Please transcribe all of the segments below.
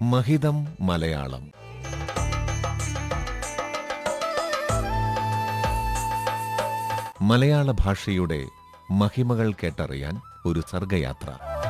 മഹിതം മലയാളം മലയാള ഭാഷയുടെ മഹിമകൾ കേട്ടറിയാൻ ഒരു സർഗയാത്ര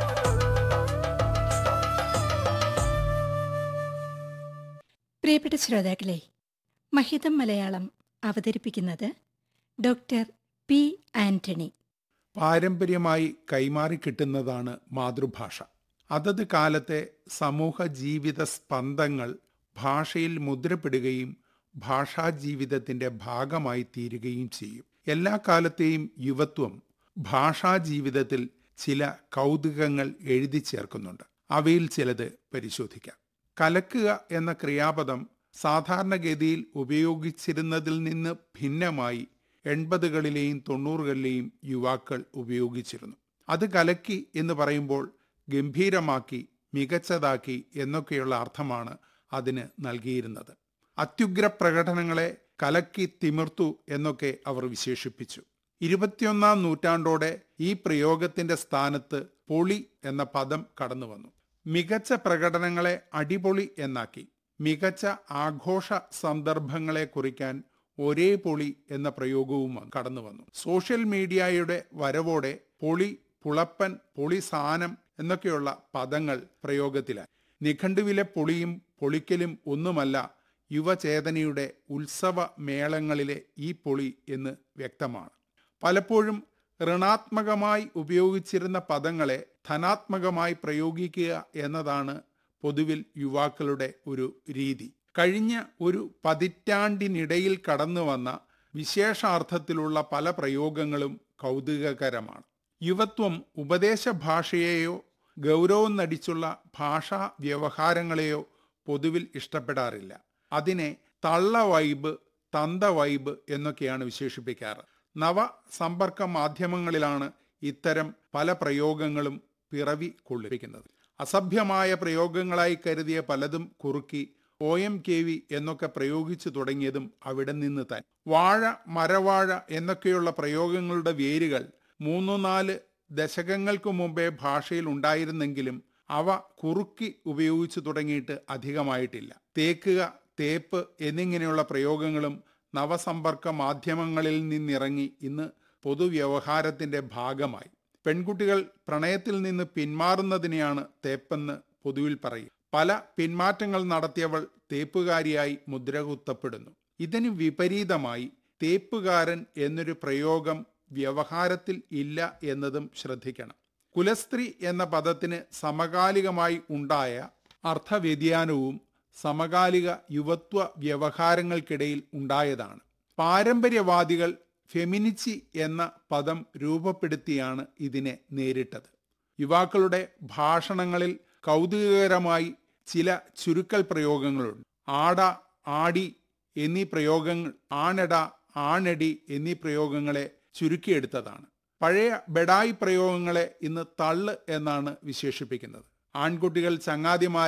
പ്രിയപ്പെട്ട ശ്രോതാക്കളെ മഹിതം മലയാളം അവതരിപ്പിക്കുന്നത് ഡോക്ടർ പി ആന്റണി പാരമ്പര്യമായി കൈമാറി കിട്ടുന്നതാണ് മാതൃഭാഷ അതത് കാലത്തെ സമൂഹ ജീവിത സ്പന്ദങ്ങൾ ഭാഷയിൽ മുദ്രപ്പെടുകയും ഭാഷാജീവിതത്തിന്റെ ഭാഗമായി തീരുകയും ചെയ്യും എല്ലാ കാലത്തെയും യുവത്വം ഭാഷാജീവിതത്തിൽ ചില കൗതുകങ്ങൾ എഴുതി ചേർക്കുന്നുണ്ട് അവയിൽ ചിലത് പരിശോധിക്കാം കലക്കുക എന്ന ക്രിയാപദം സാധാരണഗതിയിൽ ഉപയോഗിച്ചിരുന്നതിൽ നിന്ന് ഭിന്നമായി എൺപതുകളിലെയും തൊണ്ണൂറുകളിലെയും യുവാക്കൾ ഉപയോഗിച്ചിരുന്നു അത് കലക്കി എന്ന് പറയുമ്പോൾ ഗംഭീരമാക്കി മികച്ചതാക്കി എന്നൊക്കെയുള്ള അർത്ഥമാണ് അതിന് നൽകിയിരുന്നത് അത്യുഗ്ര പ്രകടനങ്ങളെ കലക്കി തിമിർത്തു എന്നൊക്കെ അവർ വിശേഷിപ്പിച്ചു ഇരുപത്തിയൊന്നാം നൂറ്റാണ്ടോടെ ഈ പ്രയോഗത്തിന്റെ സ്ഥാനത്ത് പൊളി എന്ന പദം കടന്നു വന്നു മികച്ച പ്രകടനങ്ങളെ അടിപൊളി എന്നാക്കി മികച്ച ആഘോഷ സന്ദർഭങ്ങളെ കുറിക്കാൻ ഒരേ പൊളി എന്ന പ്രയോഗവും കടന്നു വന്നു സോഷ്യൽ മീഡിയയുടെ വരവോടെ പൊളി പുളപ്പൻ പൊളി സാനം എന്നൊക്കെയുള്ള പദങ്ങൾ പ്രയോഗത്തിലായി നിഘണ്ടുവിലെ പൊളിയും പൊളിക്കലും ഒന്നുമല്ല യുവചേതനയുടെ ഉത്സവ മേളങ്ങളിലെ ഈ പൊളി എന്ന് വ്യക്തമാണ് പലപ്പോഴും ഋണാത്മകമായി ഉപയോഗിച്ചിരുന്ന പദങ്ങളെ ധനാത്മകമായി പ്രയോഗിക്കുക എന്നതാണ് പൊതുവിൽ യുവാക്കളുടെ ഒരു രീതി കഴിഞ്ഞ ഒരു പതിറ്റാണ്ടിനിടയിൽ കടന്നു വന്ന വിശേഷാർത്ഥത്തിലുള്ള പല പ്രയോഗങ്ങളും കൗതുകകരമാണ് യുവത്വം ഉപദേശ ഭാഷയെയോ ഗൗരവം നടിച്ചുള്ള ഭാഷാ വ്യവഹാരങ്ങളെയോ പൊതുവിൽ ഇഷ്ടപ്പെടാറില്ല അതിനെ തള്ള വൈബ് തന്ത വൈബ് എന്നൊക്കെയാണ് വിശേഷിപ്പിക്കാറ് നവ സമ്പർക്ക മാധ്യമങ്ങളിലാണ് ഇത്തരം പല പ്രയോഗങ്ങളും പിറവി കൊള്ളിപ്പിക്കുന്നത് അസഭ്യമായ പ്രയോഗങ്ങളായി കരുതിയ പലതും കുറുക്കി ഒ എം കെ വി എന്നൊക്കെ പ്രയോഗിച്ചു തുടങ്ങിയതും അവിടെ നിന്ന് തന്നെ വാഴ മരവാഴ എന്നൊക്കെയുള്ള പ്രയോഗങ്ങളുടെ വേരുകൾ മൂന്നു നാല് ദശകങ്ങൾക്ക് മുമ്പേ ഭാഷയിൽ ഉണ്ടായിരുന്നെങ്കിലും അവ കുറുക്കി ഉപയോഗിച്ചു തുടങ്ങിയിട്ട് അധികമായിട്ടില്ല തേക്കുക തേപ്പ് എന്നിങ്ങനെയുള്ള പ്രയോഗങ്ങളും നവസമ്പർക്ക മാധ്യമങ്ങളിൽ നിന്നിറങ്ങി ഇന്ന് പൊതുവ്യവഹാരത്തിന്റെ ഭാഗമായി പെൺകുട്ടികൾ പ്രണയത്തിൽ നിന്ന് പിന്മാറുന്നതിനെയാണ് തേപ്പെന്ന് പൊതുവിൽ പറയും പല പിന്മാറ്റങ്ങൾ നടത്തിയവൾ തേപ്പുകാരിയായി മുദ്രകുത്തപ്പെടുന്നു ഇതിന് വിപരീതമായി തേപ്പുകാരൻ എന്നൊരു പ്രയോഗം വ്യവഹാരത്തിൽ ഇല്ല എന്നതും ശ്രദ്ധിക്കണം കുലസ്ത്രീ എന്ന പദത്തിന് സമകാലികമായി ഉണ്ടായ അർത്ഥവ്യതിയാനവും സമകാലിക യുവത്വ വ്യവഹാരങ്ങൾക്കിടയിൽ ഉണ്ടായതാണ് പാരമ്പര്യവാദികൾ ഫെമിനിച്ചി എന്ന പദം രൂപപ്പെടുത്തിയാണ് ഇതിനെ നേരിട്ടത് യുവാക്കളുടെ ഭാഷണങ്ങളിൽ കൗതുകകരമായി ചില ചുരുക്കൽ പ്രയോഗങ്ങളുണ്ട് ആട ആടി എന്നീ പ്രയോഗങ്ങൾ ആണട ആണടി എന്നീ പ്രയോഗങ്ങളെ ചുരുക്കിയെടുത്തതാണ് പഴയ ബെഡായി പ്രയോഗങ്ങളെ ഇന്ന് തള്ള് എന്നാണ് വിശേഷിപ്പിക്കുന്നത് ആൺകുട്ടികൾ ചങ്ങാതിമാർ